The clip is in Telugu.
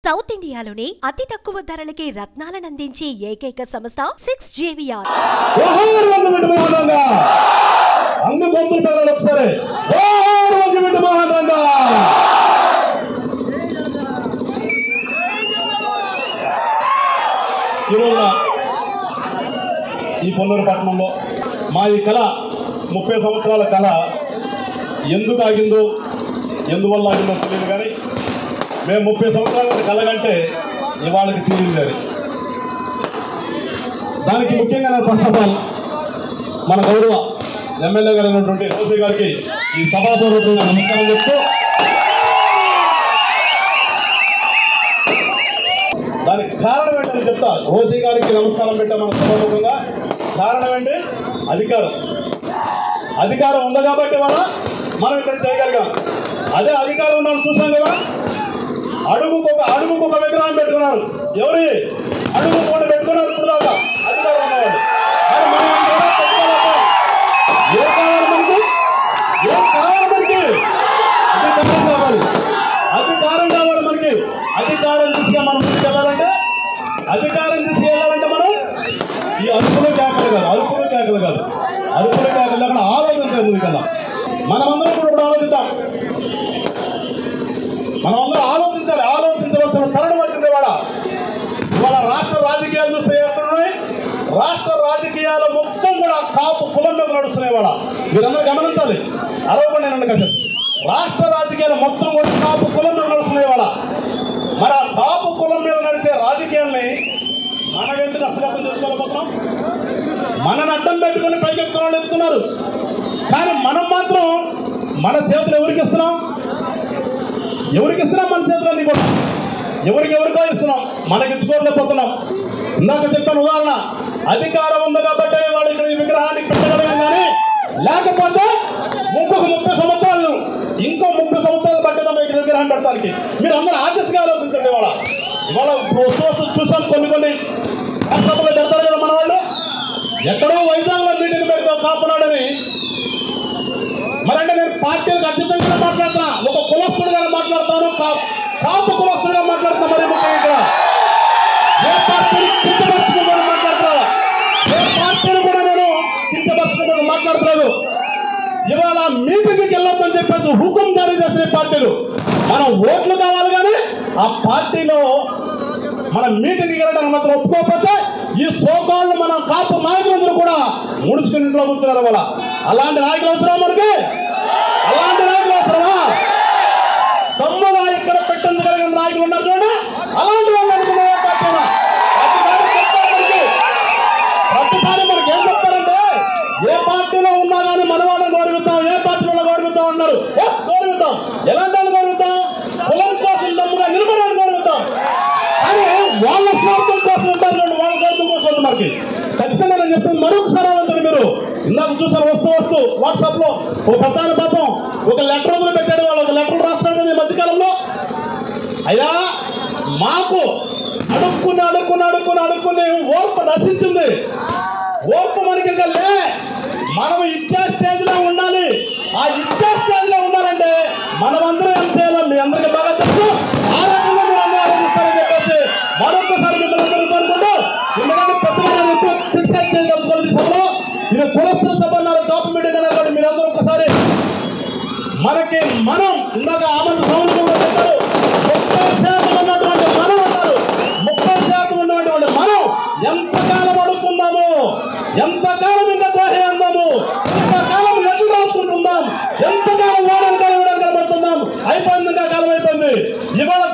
సౌత్ ఇండియాలోనే అతి తక్కువ ధరలకి రత్నాలను అందించే ఏకైక సంస్థ సిక్స్ జేవిఆర్ ఓహోరు వంగి వింటు మోహన్ రంగా అన్ని గొంతులు పెరగాలి ఒకసారి ఓహోరు వంగి వింటు మోహన్ రంగా ఈరోజున ఈ పొన్నూరు పట్టణంలో మా ఈ కళ ముప్పై సంవత్సరాల కళ ఎందుకు ఆగిందో ఎందువల్ల ఆగిందో తెలియదు కానీ మేము ముప్పై సంవత్సరాల కళ కంటే ఇవాళకి తీరింది అది దానికి ముఖ్యంగా నేను ఫస్ట్ ఆఫ్ ఆల్ మన గౌరవ ఎమ్మెల్యే గారు అయినటువంటి రోసే గారికి ఈ సభాపూర్వకంగా నమస్కారం చెప్తూ దానికి కారణం ఏంటని చెప్తా రోసే గారికి నమస్కారం పెట్టాం మన సభాముఖంగా కారణం ఏంటి అధికారం అధికారం ఉంది కాబట్టి వాళ్ళ మనం ఇక్కడ చేయగలిగాం అదే అధికారం ఉన్నాను చూసాం కదా అడుగుకు ఒక అడుగుకు ఒక విగ్రహం పెట్టుకున్నారు ఎవరి అడుగు కూడా పెట్టుకున్నారు ఇప్పుడు దాకా అధికారం ఉన్నవాళ్ళు మరి మనం ఇంకెవరో పెట్టుకోలేకపోయాం. ఏం కావాలి మనకి ఏం కావాలి మనకి అధికారం కావాలి అధికారం కావాలి మనకి అధికారం తీసుగా మనం తీసుకెళ్ళాలంటే అధికారం తీసుకెళ్ళాలంటే మనం ఈ అరుపులు కేకలు కాదు అరుపులు కేకలు కాదు అరుపులు కేకలు లేకుండా ఆలోచించాలి ముందు కదా మనమందరం కూడా ఇప్పుడు ఆలోచిద్దాం మనం అందరం ఆలోచించాలి ఆలోచించవలసిన తరుణం వచ్చింది ఇవాళ ఇవాళ రాష్ట్ర రాజకీయాలు చూస్తే ఎక్కడున్నాయి రాష్ట్ర రాజకీయాలు మొత్తం కూడా కాపు కులం మీద నడుస్తున్నాయి ఇవాళ మీరందరూ గమనించాలి అరవకుండా నేను కాసేపు రాష్ట్ర రాజకీయాలు మొత్తం కూడా కాపు కులం మీద నడుస్తున్నాయి ఇవాళ మరి ఆ కాపు కులం మీద నడిచే రాజకీయాల్ని మనం ఎందుకు అసలు చేసుకోలేకపోతున్నాం మనని అడ్డం పెట్టుకుని పైకెత్తున్న వాళ్ళు ఎత్తున్నారు కానీ మనం మాత్రం మన చేతులు ఎవరికి ఇస్తున్నాం ఎవరికి ఇస్తున్నాం మన చేతులన్నీ కూడా ఎవరికి ఎవరికో ఇస్తున్నాం మనకి ఇచ్చుకోలేకపోతున్నాం ఇందాక చెప్పాను ఉదాహరణ అధికారం ఉంది కాబట్టి వాళ్ళు ఇక్కడ ఈ విగ్రహాన్ని పెట్టగలిగాం కానీ లేకపోతే ఇంకొక ముప్పై సంవత్సరాలు ఇంకో ముప్పై సంవత్సరాలు పట్టేదాం ఇక్కడ విగ్రహం పెడతానికి మీరు అందరూ ఆర్టిస్ట్గా ఆలోచించండి ఇవాళ ఇవాళ ఇప్పుడు వస్తూ వస్తూ చూసాం కొన్ని కొన్ని రాష్ట్రంలో పెడతారు కదా మన వాళ్ళు ఎక్కడో వైజాగ్లో మీటింగ్ పెడతాం కాపునాడని మరంటే నేను పార్టీలకు అతీతంగా మాట్లాడుతున్నా ఒక కులస్తుడుగా మాట్లాడుతాను కా- కాపు కులస్తుడుగా మాట్లాడుతున్నా మరి ముఖ్యంగా ఇక్కడ ఏ పార్టీని కించపరచుకోమని మాట్లాడుతున్నా ఏ పార్టీని కూడా నేను కించపరచుకోమని మాట్లాడట్లేదు ఇవాళ మీటింగ్కి వెళ్ళొద్దని చెప్పేసి హుకుం జారీ చేసిన ఈ పార్టీలు మనం ఓట్లు కావాలి కానీ ఆ పార్టీలో మన మీటింగ్కి వెళ్ళడానికి మాత్రం ఒప్పుకోకపోతే ఈ సోకాళ్ళు మన కాపు నాయకులందరూ కూడా ముడుచుకుని ఇంట్లో కూర్చున్నారు వాళ్ళ అలాంటి నాయకులు అవసరమా మనకి అలాంటి నాయకులు అవసరమా తమ్ముగా ఇక్కడ పెట్టింది కలిగిన నాయకులు ఉన్నారు చూడండి అలాంటి వాళ్ళు అనుకునే పార్టీనా ప్రతిసారి చెప్తారు మనకి ప్రతిసారి మనకి ఏం చెప్తారంటే ఏ పార్టీలో ఉన్నా కానీ మన వాళ్ళని గౌరవిద్దాం ఏ పార్టీలో గౌరవిద్దాం అన్నారు ఎస్, గౌరవిద్దాం ఎలాంటి వాళ్ళు గౌరవిద్దాం కులం కోసం దమ్ముగా నిలబడాలని గౌరవిద్దాం కానీ వాళ్ళ స్వార్థం కోసం ఉంటారు చూడండి వాళ్ళ స్వార్థం కోసం ఉంది మనకి ఖచ్చితంగా నేను చెప్తుంది మరొకసారి ఆలోచన మీరు ఇందాక చూసారు వస్తూ వస్తూ వాట్సాప్ లో ఒక పెద్ద పాపం ఒక లెటర్ వదిలి పెట్టాడు వాళ్ళు ఒక లెటర్ రాస్తాడు కదా ఈ మధ్యకాలంలో అయ్యా మాకు అడుక్కుని అడుక్కుని అడుక్కుని అడుక్కుని ఓర్పు నశించింది ఓర్పు మనకి ఇంకా లే మనం ఇచ్చే స్టేజ్ లో ఉండాలి ఆ ఇచ్చే స్టేజ్ లో ఉండాలంటే మనమందరం ఏం చేయాలో మీ అందరికీ బాగా తెలుసు ఆ రకంగా మీరు అందరూ ఆలోచిస్తారని చెప్పేసి మరొకసారి మిమ్మల్ని అందరూ కోరుకుంటూ ఎందుకంటే పెద్దగా నేను ఎక్కువ క్రిటిసైజ్ చేయదలుచుకోలేదు ఈ సభలో ఇది కులస్తుల సభ అన్నారు కాపు మీటింగ్ అన్నారు కాబట్టి మీరందరూ ఒకసారి మనకి మనం ఇందాక ఆమంత సౌండ్ కూడా చెప్పారు ముప్పై శాతం ఉన్నటువంటి మనం అన్నారు ముప్పై శాతం ఉన్నటువంటి మనం ఎంతకాలం అడుక్కుందాము ఎంతకాలం ఇంకా దేహం అందాము ఎంతకాలం లెక్కలు రాసుకుంటుందాం ఎంతకాలం ఓడని కలవడం కనబడుతుందాం అయిపోయింది ఇంకా కాలం అయిపోయింది ఇవాళ